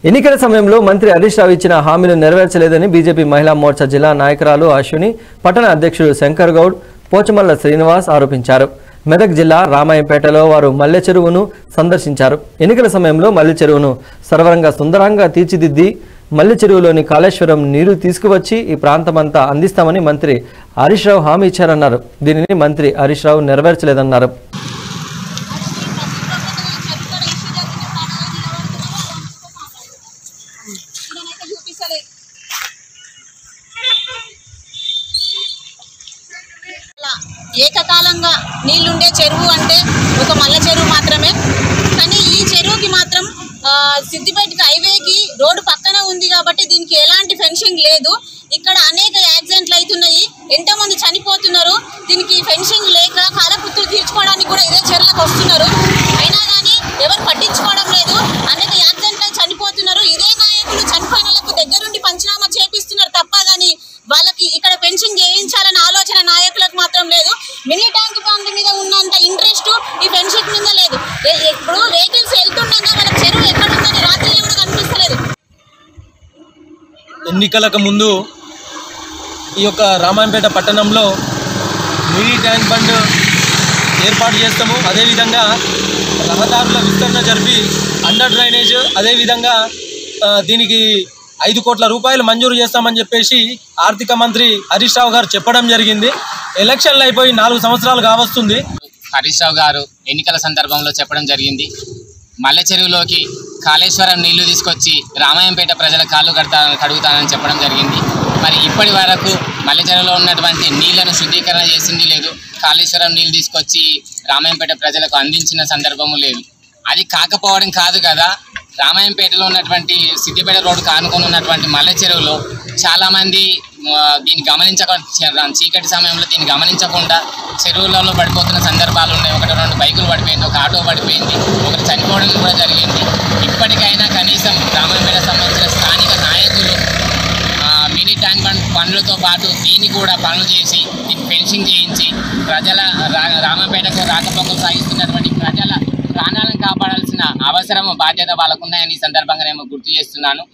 ఎన్నికల సమయంలో మంత్రి హరీష్ రావు ఇచ్చిన హామీలు నెరవేర్చలేదని బీజేపీ మహిళా మోర్చా జిల్లా నాయకురాలు అశ్విని పట్టణ అధ్యక్షుడు శంకర్ గౌడ్ పోచమల్ల శ్రీనివాస్ ఆరోపించారు మెదక్ జిల్లా రామాయంపేటలో వారు మల్లె చెరువును సందర్శించారు ఎన్నికల సమయంలో మల్లె చెరువును సర్వరంగా సుందరంగా తీర్చిదిద్ది మల్లె చెరువులోని కాళేశ్వరం నీరు తీసుకువచ్చి ఈ ప్రాంతమంతా అందిస్తామని మంత్రి హరీష్ రావు హామీ ఇచ్చారన్నారు దీనిని మంత్రి హరీష్ రావు నెరవేర్చలేదన్నారు ఇదనైతే చూపిస్తలేదు అలా ఏకకాలంగా నీళ్లుండే చెరువు అంటే ఒక మల్ల చెరువు మాత్రమే కానీ ఈ చెరువుకి మాత్రం ఆ, సిద్దిపేటకి హైవేకి రోడ్డు పక్కన ఉంది కాబట్టి దీనికి ఎలాంటి ఫెన్సింగ్ లేదు ఇక్కడ అనేక యాక్సిడెంట్లు అవుతున్నాయి ఎంతో మంది చనిపోతున్నారు దీనికి ఫెన్సింగ్ లేక కాలపుత్రులు తీర్చుకోవడానికి కూడా ఇదే చెరువులకు వస్తున్నారు అయినా కానీ ఎవరు పట్టించుకోవడం లేదు అనేక యాక్సిడెంట్లు అయి చనిపోతున్నారు ఇదే నాయకులు చనిపోయిన వాళ్ళకు దగ్గరుండి పంచనామా చేపిస్తున్నారు తప్ప కానీ వాళ్ళకి ఇక్కడ పెన్షన్ చేయించాలన్న ఆలోచన నాయకులకు మాత్రం లేదు మినీ ట్యాంక్ బండ్ మీద ఉన్నంత ఇంట్రెస్ట్ ఈ పెన్షన్ మీద లేదు ఏ- ఇప్పుడు వెహికల్స్ వెళ్తుండగా వాళ్ళకి చెరువు ఎక్కడ ఉందని రాత్రి కూడా కనిపిస్తలేదు ఎన్నికలకు ముందు ఈ యొక్క రామాయంపేట పట్టణంలో మినీ ట్యాంక్ బండ్ ఏర్పాటు చేస్తాము అదేవిధంగా రహదారుల విస్తరణ జరిపి అండర్ డ్రైనేజ్ అదేవిధంగా ఆ, దీనికి ఐదు కోట్ల రూపాయలు మంజూరు చేస్తామని చెప్పేసి ఆర్థిక మంత్రి హరీష్ రావు గారు చెప్పడం జరిగింది ఎలక్షన్లు అయిపోయి నాలుగు సంవత్సరాలు కావస్తుంది హరీష్ రావు గారు ఎన్నికల సందర్భంలో చెప్పడం జరిగింది మల్లె చెరువులోకి కాళేశ్వరం నీళ్లు తీసుకొచ్చి రామాయంపేట ప్రజల కాళ్ళు కడతా కడుగుతానని చెప్పడం జరిగింది మరి ఇప్పటి వరకు మల్లె చెరువులో ఉన్నటువంటి నీళ్లను శుద్ధీకరణ చేసింది లేదు కాళేశ్వరం నీళ్లు తీసుకొచ్చి రామాయంపేట ప్రజలకు అందించిన సందర్భము లేదు అది కాకపోవడం కాదు కదా రామాయంపేటలో ఉన్నటువంటి సిద్దిపేట రోడ్డుకు ఆనుకొని ఉన్నటువంటి మల్లె చెరువులో చాలామంది ఆ, దీన్ని గమనించక చీకటి సమయంలో దీన్ని గమనించకుండా చెరువులలో పడిపోతున్న సందర్భాలు ఉన్నాయి ఒకటి రెండు బైకులు పడిపోయింది ఒక ఆటో పడిపోయింది ఒకటి చనిపోవడం కూడా జరిగింది ఇప్పటికైనా కనీసం రామాయంపేట సంబంధించిన స్థానిక నాయకులు ఆ, మినీ ట్యాంక్ బండ్ పనులతో పాటు దీన్ని కూడా పనులు చేసి దీన్ని ఫెన్సింగ్ చేయించి ప్రజల రా- రామపేటకు రాకపోకలు సాగిస్తున్నటువంటి ప్రజల ప్రాణాలను కాపాడాల్సిన అవసరం బాధ్యత వాళ్ళకున్నాయని ఈ సందర్భంగా నేను గుర్తు చేస్తున్నాను